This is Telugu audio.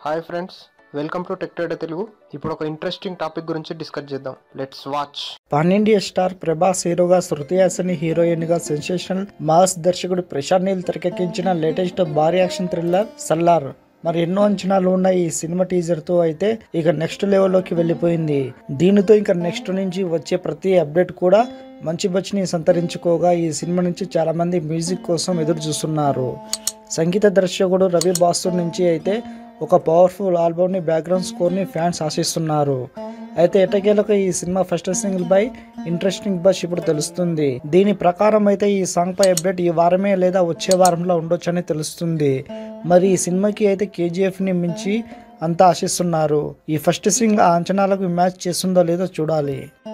hi friends welcome to tech trader Telugu ఇప్పుడు ఒక ఇంట్రెస్టింగ్ టాపిక్ గురించి డిస్కస్ చేద్దాం let's watch pan India star Prabhas హీరోగా శృతి హాసన్ హీరోయిన్ గా సెన్సేషనల్ మాస్ దర్శకుడు ప్రశాంత్ నీల్ తెరకెక్కించిన లేటెస్ట్ భారీ యాక్షన్ థ్రిల్లర్ సల్లార్ మరి ఎన్నో అంచనాలు ఉన్న ఈ సినిమా టీజర్ తో అయితే ఇక నెక్స్ట్ లెవెల్లోకి వెళ్ళిపోయింది దీనితో ఇంకా నెక్స్ట్ నుంచి వచ్చే ప్రతి అప్డేట్ కూడా మంచి బచ్చిని సంతరించుకోగా ఈ సినిమా నుంచి చాలా మంది మ్యూజిక్ కోసం ఎదురు చూస్తున్నారు సంగీత దర్శకుడు రవి బాస్టర్ నుంచి అయితే ఒక పవర్ఫుల్ ఆల్బమ్ని బ్యాక్గ్రౌండ్ స్కోర్ని ఫ్యాన్స్ ఆశిస్తున్నారు అయితే ఎటకేలకు ఈ cinema first single by interesting buzz ఇప్పుడు తెలుస్తుంది దీని ప్రకారం అయితే ఈ సాంగ్ పై అప్డేట్ ఈ వారమే లేదా వచ్చే వారంలో ఉండొచ్చని తెలుస్తుంది మరి ఈ సినిమాకి అయితే కేజీఎఫ్ ని మించి అంతా ఆశిస్తున్నారు ఈ ఫస్ట్ సింగ్ ఆ అంచనాలకు మ్యాచ్ చేస్తుందో లేదో చూడాలి